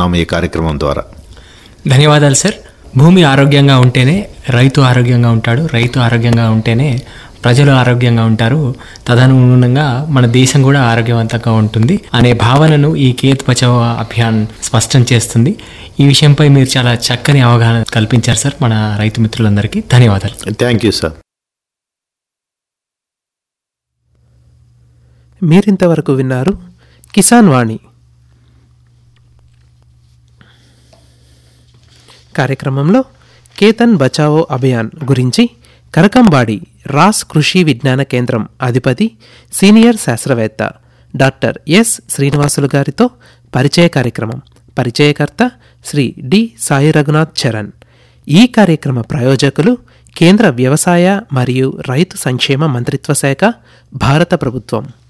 తెలుసుకుంటున్నాం ఈ కార్యక్రమం ద్వారా ధన్యవాదాలు సార్ భూమి ఆరోగ్యంగా ఉంటేనే రైతు ఆరోగ్యంగా ఉంటాడు రైతు ఆరోగ్యంగా ఉంటేనే ప్రజలు ఆరోగ్యంగా ఉంటారు తదనుగుణంగా మన దేశం కూడా ఆరోగ్యవంతంగా ఉంటుంది అనే భావనను ఈ కేత్ బచావ్ అభియాన్ స్పష్టం చేస్తుంది ఈ విషయంపై మీరు చాలా చక్కని అవగాహన కల్పించారు సార్ మన రైతు మిత్రులందరికీ ధన్యవాదాలు థ్యాంక్ యూ సార్ మీరింతవరకు విన్నారు కిసాన్ వాణి కార్యక్రమంలో కేతన్ బచావో అభియాన్ గురించి కరకంబాడి రాస్ కృషి విజ్ఞాన కేంద్రం అధిపతి సీనియర్ శాస్త్రవేత్త డాక్టర్ ఎస్ శ్రీనివాసులు గారితో పరిచయ కార్యక్రమం పరిచయకర్త శ్రీ డి సాయి రఘునాథ్ చరణ్ ఈ కార్యక్రమ ప్రాయోజకులు కేంద్ర వ్యవసాయ మరియు రైతు సంక్షేమ మంత్రిత్వ శాఖ భారత ప్రభుత్వం